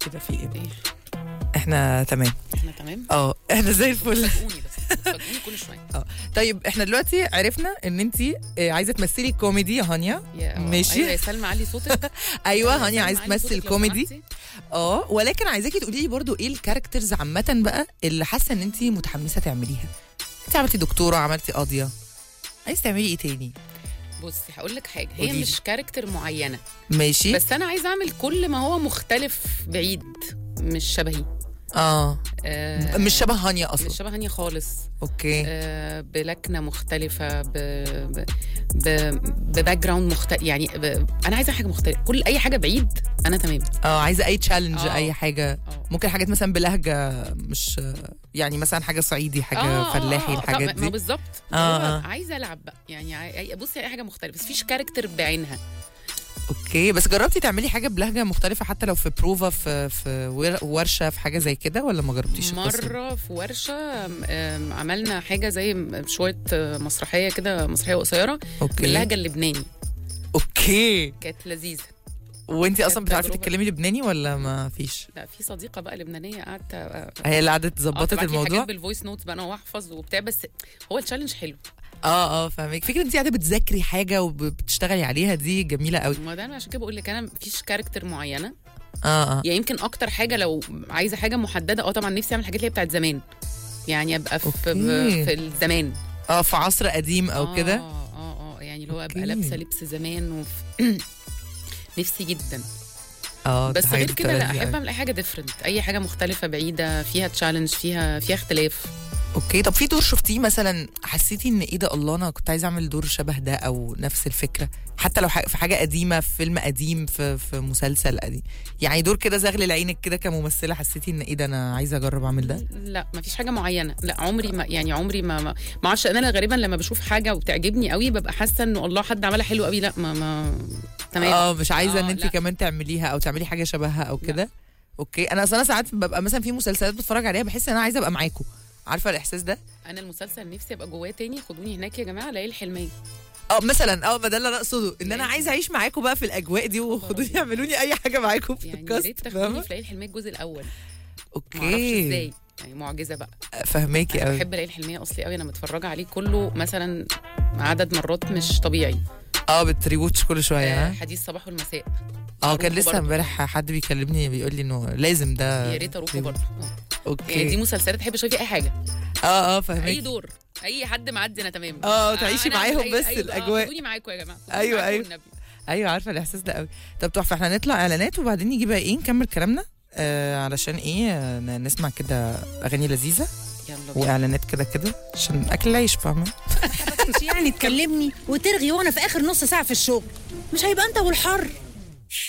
كده في ايه ايه احنا تمام احنا تمام اه احنا زي الفل فاجئوني بس فاجئوني كل شويه طيب احنا دلوقتي عرفنا ان انت عايزه تمثلي كوميدي يا هانيا يا ماشي. ايوه يا سلمى علي صوتك ايوه هانيا سلمى عايزه علي تمثل صوتك لو كوميدي سمحتي. اه ولكن عايزاكي تقولي لي برضو ايه الكاركترز عامه بقى اللي حاسه ان انت متحمسه تعمليها انت عملتي دكتوره عملتي قاضيه عايزه تعملي ايه تاني بصي هقول لك حاجه هي قوليلي. مش كاركتر معينه ماشي بس انا عايزه اعمل كل ما هو مختلف بعيد مش شبهي اه آه مش شبه هانيا اصلا مش شبه هانية خالص اوكي آه بلكنه مختلفه ب ب ب بباك جراوند مختلف يعني ب... انا عايزه حاجه مختلفه كل اي حاجه بعيد انا تمام اه عايزه اي تشالنج آه. اي حاجه اه ممكن حاجات مثلا بلهجه مش يعني مثلا حاجه صعيدي حاجه فلاحي الحاجات طب ما دي بالظبط آه، هو آه. عايزه العب بقى يعني عاي- بصي اي حاجه مختلفه بس فيش كاركتر بعينها اوكي بس جربتي تعملي حاجه بلهجه مختلفه حتى لو في بروفا في في ور- ورشه في حاجه زي كده ولا ما جربتيش القصة دي؟ مره في ورشه آم، آم، عملنا حاجه زي م- شويه آه، مسرحيه كده مسرحيه قصيره اوكي باللهجه اللبناني اوكي كانت لذيذه وانت اصلا كانت بتعرفي تجربة. تتكلمي لبناني ولا ما فيش لا في صديقه بقى لبنانيه قعدت آه، هي اللي قعدت آه، ظبطت تبعت لي الموضوع حاجات بالفويس نوت بقى انا واحفظ وبتاع بس هو التشالنج حلو اه اه فاهمك فكره انت قاعده بتذاكري حاجه وبتشتغلي عليها دي جميله قوي ما ده انا عشان كده بقول لك انا مفيش كاركتر معينه اه اه يعني يمكن اكتر حاجه لو عايزه حاجه محدده اه طبعا نفسي اعمل حاجات اللي هي بتاعت زمان يعني ابقى في أوكي. في الزمان اه في عصر قديم او كده اه اه اه يعني اللي هو ابقى أوكي. لابسه لبس زمان وفي نفسي جدا اه بس دي حاجة غير كده لا بتبقى احب لذيذة اعمل اي حاجه ديفرنت اي حاجه مختلفه بعيده فيها تشالنج فيها فيها اختلاف أوي. اوكي طب في دور شفتيه مثلا حسيتي ان ايه ده الله انا كنت عايزه اعمل دور شبه ده او نفس الفكره حتى لو ح- في حاجه قديمه في فيلم قديم في في مسلسل قديم يعني دور كده زغل عينك كده كممثله حسيتي ان ايه ده انا عايزه اجرب اعمل ده لا ما فيش حاجه معينه لا عمري ما يعني عمري ما ما ما اعرفش انا غالبا لما بشوف حاجه وبتعجبني قوي ببقى حاسه انه الله حد عملها حلو قوي لا ما ما تمام اه مش عايزه ان آه، انت لا. كمان تعمليها او تعملي حاجه شبهها او كده اوكي انا اصلا ساعات ببقى مثلا في مسلسلات بتفرج عليها بحس ان انا عايزه ابقى معاكم عارفه الاحساس ده انا المسلسل نفسي ابقى جواه تاني خدوني هناك يا جماعه ليالي الحلميه اه مثلا اه ما ده اللي انا اقصده ان انا يعني- عايزه اعيش معاكم بقى في الاجواء دي وخدوني الله. اعملوني اي حاجه معاكم في يعني يا الكاست ريت تاخدوني فاهمه في ليالي الحلميه الجزء الاول اوكي ما اعرفش ازاي يعني معجزه بقى فهماكي انا قوي بحب ليالي الحلميه اصلي قوي انا متفرجه عليه كله مثلا عدد مرات مش طبيعي اه بتريوتش كل شويه آه ها حديث الصباح والمساء اه كان أروحه لسه برضه. امبارح حد بيكلمني بيقول لي انه لازم ده يا ريت اروحه rewatch. برضه آه. يعني دي اوكي مسلسلات احب اشوف فيها اي حاجه اه اه اي فهماكي دور اي حد معدي انا تمام اه، تعيشي أنا أعمل معاهم أي- بس أي- آه، الأجواء. خدوني معاكم يا جماعه خدوني أيوة، معاكم أيوة. والنبي. ايوه عارفه الاحساس ده قوي طب تحفه احنا نطلع اعلانات وبعدين نيجي بقى ايه نكمل كلامنا آه علشان ايه آه، ن- نسمع كده اغاني لذيذه يلا بينا واعلانات كده كده عشان اكل العيش فاهمه مش يعني تكلمني وترغي وانا في اخر نص ساعه في الشغل مش هيبقى انت والحر